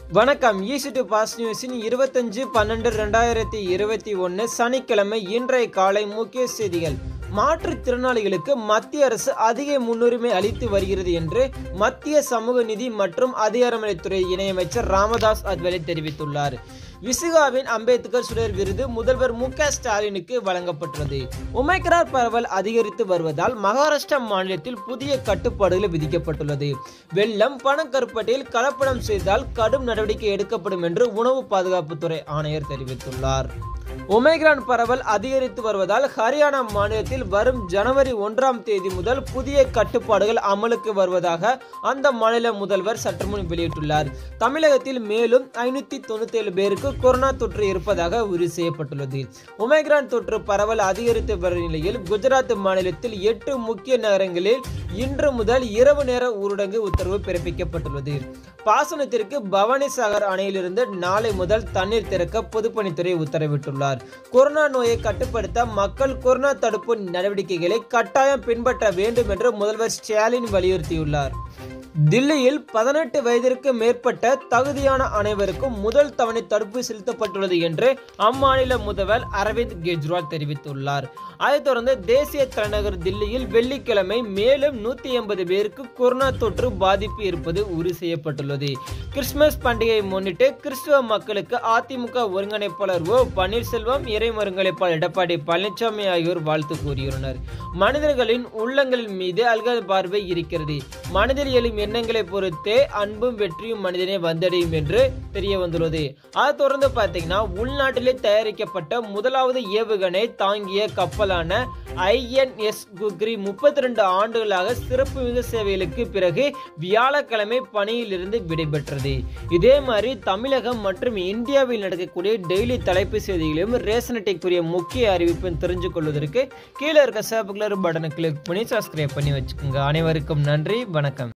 வணக்கம் easy to pass நியூஸின் இருபத்தஞ்சு பன்னெண்டு ரெண்டாயிரத்தி இருபத்தி ஒன்று சனிக்கிழமை இன்றைய காலை முக்கிய செய்திகள் மாற்றுத்திறனாளிகளுக்கு மத்திய அரசு அதிக முன்னுரிமை அளித்து வருகிறது என்று மத்திய சமூக நிதி மற்றும் அதிகாரமளித்துறை இணையமைச்சர் ராமதாஸ் அத்வலே தெரிவித்துள்ளார் விசுகாவின் அம்பேத்கர் சுடர் விருது முதல்வர் மு க ஸ்டாலினுக்கு வழங்கப்பட்டுள்ளது ஒமைக்ரான் பரவல் அதிகரித்து வருவதால் மகாராஷ்டிரா மாநிலத்தில் புதிய கட்டுப்பாடுகள் விதிக்கப்பட்டுள்ளது வெள்ளம் பணக்கருப்பட்டியில் கலப்படம் செய்தால் கடும் நடவடிக்கை எடுக்கப்படும் என்று உணவு பாதுகாப்புத்துறை ஆணையர் தெரிவித்துள்ளார் ஒமைக்ரான் பரவல் அதிகரித்து வருவதால் ஹரியானா மாநிலத்தில் வரும் ஜனவரி ஒன்றாம் தேதி முதல் புதிய கட்டுப்பாடுகள் அமலுக்கு வருவதாக அந்த மாநில முதல்வர் சற்றுமுன் வெளியிட்டுள்ளார் தமிழகத்தில் மேலும் ஐநூத்தி தொண்ணூத்தி ஏழு பேருக்கு கொரோனா தொற்று இருப்பதாக உறுதி செய்யப்பட்டுள்ளது ஒமைக்ரான் தொற்று பரவல் அதிகரித்து வரும் நிலையில் குஜராத் மாநிலத்தில் எட்டு முக்கிய நகரங்களில் இன்று முதல் இரவு நேர ஊரடங்கு உத்தரவு பிறப்பிக்கப்பட்டுள்ளது பாசனத்திற்கு பவானிசாகர் அணையிலிருந்து நாளை முதல் தண்ணீர் திறக்க பொதுப்பணித்துறை உத்தரவிட்டுள்ளார் கொரோனா நோயை கட்டுப்படுத்த மக்கள் கொரோனா தடுப்பு நடவடிக்கைகளை கட்டாயம் பின்பற்ற வேண்டும் என்று முதல்வர் ஸ்டாலின் வலியுறுத்தியுள்ளார் தில்லியில் பதினெட்டு வயதிற்கு மேற்பட்ட தகுதியான அனைவருக்கும் முதல் தவணை தடுப்பு செலுத்தப்பட்டுள்ளது என்று அம்மாநில முதல்வர் அரவிந்த் கெஜ்ரிவால் தெரிவித்துள்ளார் அதைத் தொடர்ந்து தேசிய தலைநகர் தில்லியில் வெள்ளிக்கிழமை மேலும் நூத்தி எண்பது பேருக்கு கொரோனா தொற்று பாதிப்பு இருப்பது உறுதி செய்யப்பட்டுள்ளது கிறிஸ்துமஸ் பண்டிகையை முன்னிட்டு கிறிஸ்துவ மக்களுக்கு அதிமுக ஒருங்கிணைப்பாளர் ஓ பன்னீர்செல்வம் இறைமருங்கலைப்பாளர் எடப்பாடி பழனிசாமி ஆகியோர் வாழ்த்து கூறியுள்ளனர் மனிதர்களின் உள்ளங்களின் மீது அல்காத பார்வை இருக்கிறது மனதில் எழும் எண்ணங்களை பொறுத்தே அன்பும் வெற்றியும் மனிதனை வந்தடையும் என்று தெரிய வந்துள்ளது அதை தொடர்ந்து பார்த்தீங்கன்னா உள்நாட்டிலே தயாரிக்கப்பட்ட முதலாவது ஏவுகணை தாங்கிய கப்பலான ஐஎன்எஸ் குக்ரி முப்பத்தி ரெண்டு ஆண்டுகளாக சிறப்பு மிகு சேவைகளுக்கு பிறகு வியாழக்கிழமை பணியிலிருந்து விடைபெற்றது இதே மாதிரி தமிழகம் மற்றும் இந்தியாவில் நடக்கக்கூடிய டெய்லி தலைப்பு செய்திகளையும் ரேஷன் அட்டைக்குரிய முக்கிய அறிவிப்பும் தெரிஞ்சு கொள்வதற்கு கீழே இருக்க சேப்பு கலர் பட்டனை கிளிக் பண்ணி சப்ஸ்கிரைப் பண்ணி வச்சுக்கோங்க அனைவருக்கும் நன்றி வணக்கம்